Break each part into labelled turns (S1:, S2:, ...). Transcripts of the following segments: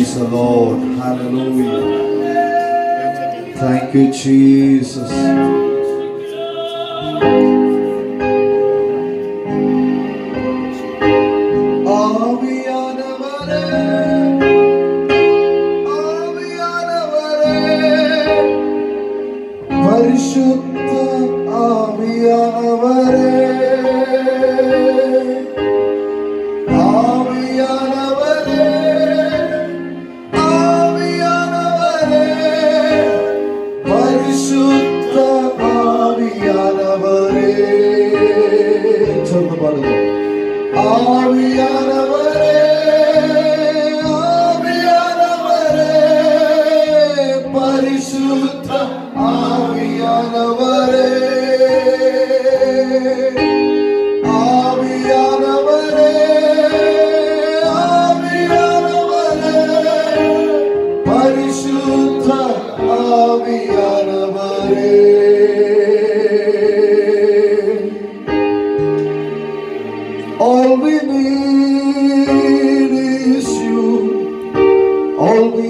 S1: Praise the Lord. Hallelujah. Thank you, Jesus. ആവിയാനവരേ, ആവിയാനവരേ, പരിശുദ്ധ ആവിയാനവരേ ആവിയാനവരേ ആവിയാനവരേ പരിശുദ്ധ ആവിയാനവരേ ചൊന്ന് പാടുക ആവിയാനവരേ ആവിയാനവരേ പരിശുദ്ധ ആവിയാനവരേ ആവിയാനവരേ ആവിയാനവരേ പരിശുദ്ധ ആവിയാനവരേ All we need is you. All we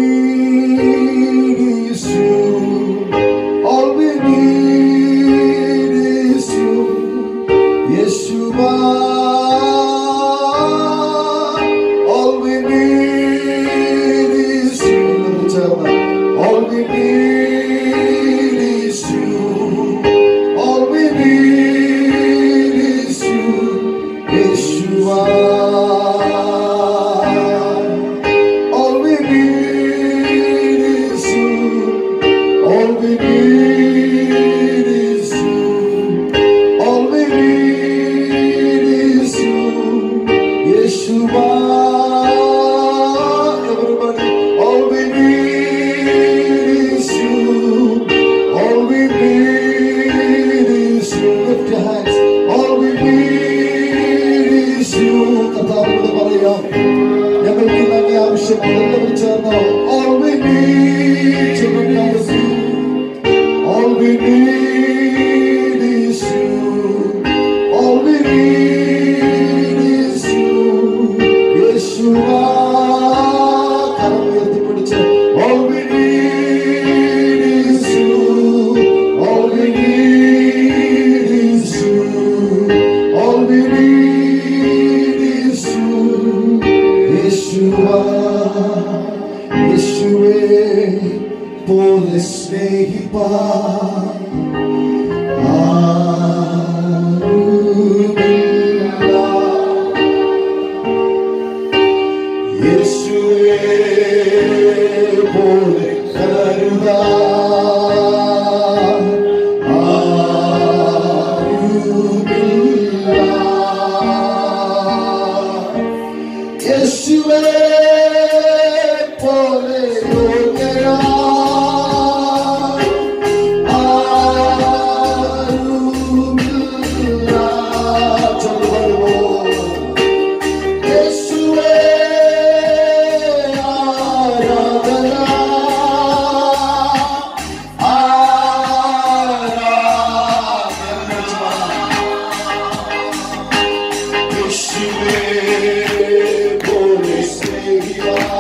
S1: need is you. All we need is you. Yeshua. All we need is you. All we need is you. All we need is you. Yeshua. All we need is you. All we need is you. All we need is you. Yeshua. Everybody. All we need is you. All we need is you. Lift your hands. All we need is you. കർത്താവിനോട് പറയാം ഞങ്ങൾക്ക് തന്നെ ആവശ്യമാണ് എല്ലാവരും ചേർന്ന് All we need to become is you. All we need is you. All we need is you. Yeshua. കരം ഉയർത്തിപ്പിടിച്ച് All we need is you. All we need is you. All we need is you. Yeshua. യേശുവേ പോലെ സ്നേഹിപ്പാ യേശുവേ പോലെ കരുതാ യേശുവേ പോലെ യോഗ്യനാ ആരുമില്ല. ചൊല്ലുവോ. യേശുവേ ആരാധന. ആരാധന. യേശുവേ പോലെ സ്നേഹിതാ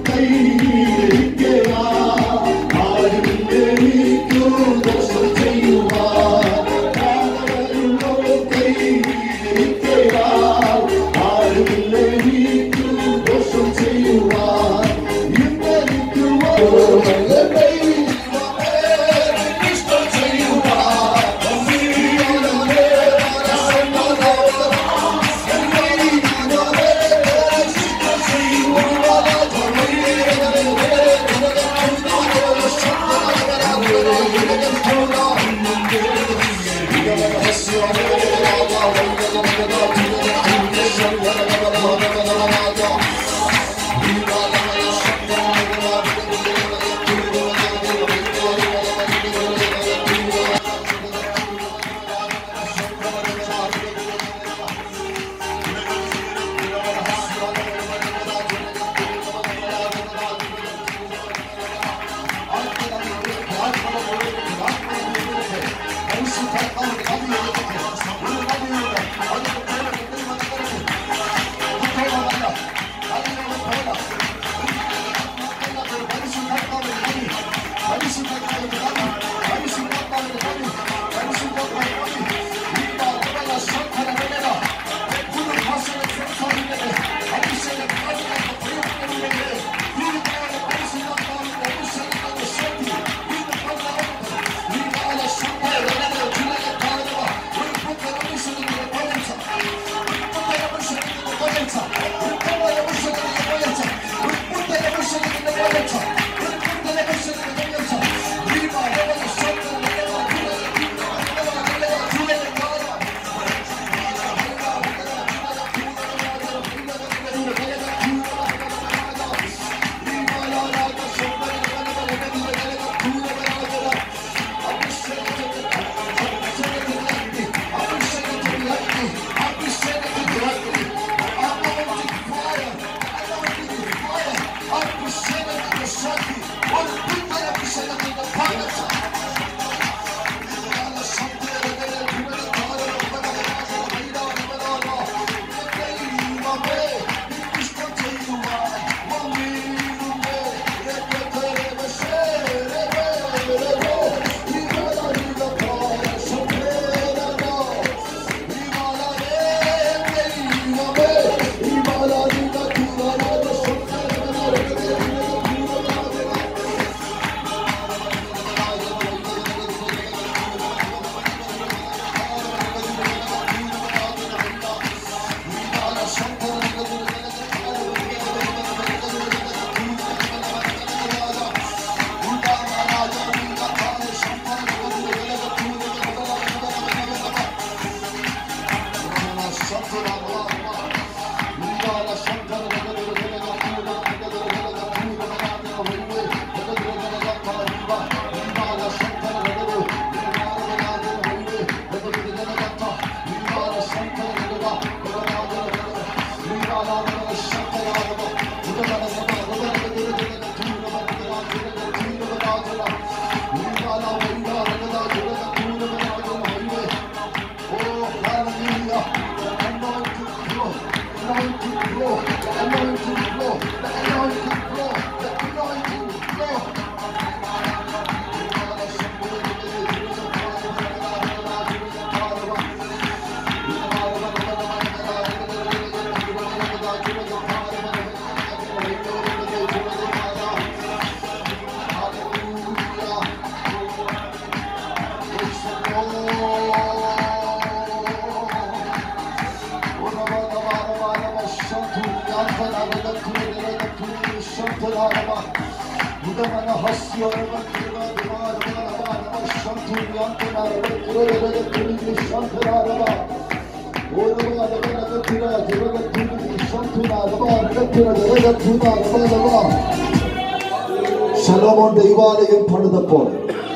S1: ശലോമോൻ ദൈവാലയം പണിതപ്പോൾ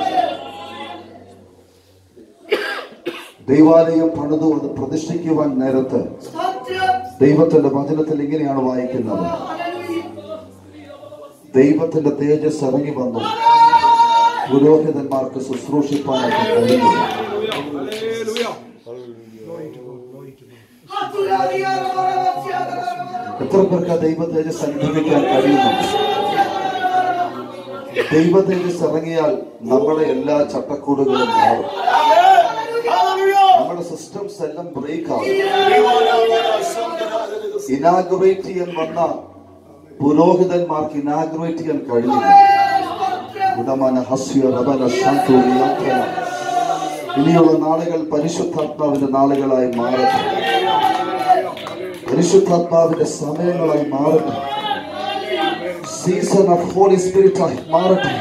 S1: ദൈവാലയം പണിതു അത് പ്രതിഷ്ഠിക്കുവാൻ നേരത്ത് ദൈവത്തിന്റെ വചനത്തിൽ ഇങ്ങനെയാണ് വായിക്കുന്നത് ദൈവത്തിന്റെ തേജസ് ഇറങ്ങി വന്നു പുരോഹിതന്മാർക്ക് ശുശ്രൂഷിപ്പാനായിട്ട് കഴിയില്ല എത്ര പേർക്ക് ആ ദൈവ തേജസ് അനുഭവിക്കാൻ കഴിയുന്നുണ്ട് ദൈവ തേജസ് ഇറങ്ങിയാൽ നമ്മുടെ എല്ലാ ചട്ടക്കൂടുകളും മാറും നമ്മുടെ സിസ്റ്റംസ് എല്ലാം ബ്രേക്ക് ആവും ഇനാഗുറേറ്റ് ചെയ്യാൻ വന്ന പുരോഹിതന്മാർക്ക് ഇനാഗുറേറ്റ് ചെയ്യാൻ കഴിഞ്ഞില്ല ഉടമന ഹസ്യ റബന ശാന്തൂരി യാത്രന. ഇനിയുള്ള നാളുകൾ പരിശുദ്ധാത്മാവിന്റെ നാളുകളായി മാറട്ടെ പരിശുദ്ധാത്മാവിന്റെ സമയങ്ങളായി മാറട്ടെ സീസൺ ഓഫ് ഹോളി സ്പിരിറ്റ് ആയി മാറട്ടെ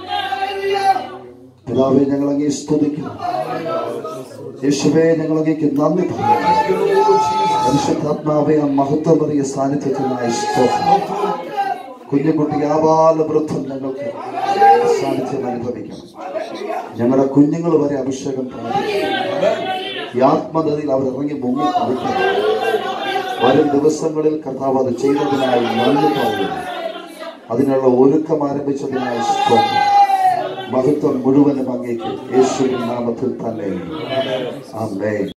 S1: പിതാവെ ഞങ്ങൾ അങ്ങേ സ്തുതിക്കുന്നു യേശുവേ ഞങ്ങൾ അങ്ങേക്ക് നന്ദി പറയുന്നു പരിശുദ്ധാത്മാവെ ആ മഹത്വമറിയ സാന്നിധ്യത്തിനായി സ്തോത്രം കുഞ്ഞുകുട്ടി ആപാല വൃദ്ധം ഞങ്ങൾക്ക് സാന്നിധ്യം അനുഭവിക്കണം ഞങ്ങളുടെ കുഞ്ഞുങ്ങൾ വരെ അഭിഷേകം പ്രാപിക്കും ഈ ആത്മനദിയിൽ അവർ ഇറങ്ങി മുങ്ങി കളിക്കണം വരും ദിവസങ്ങളിൽ കർത്താവ് അത് ചെയ്തതിനായി നന്ദി പറയുന്നു അതിനുള്ള ഒരുക്കം ആരംഭിച്ചതിനായി സ്തോത്രം മഹത്വം മുഴുവനും അങ്ങേക്ക് യേശുവിൻ നാമത്തിൽ തന്നെ ആമേൻ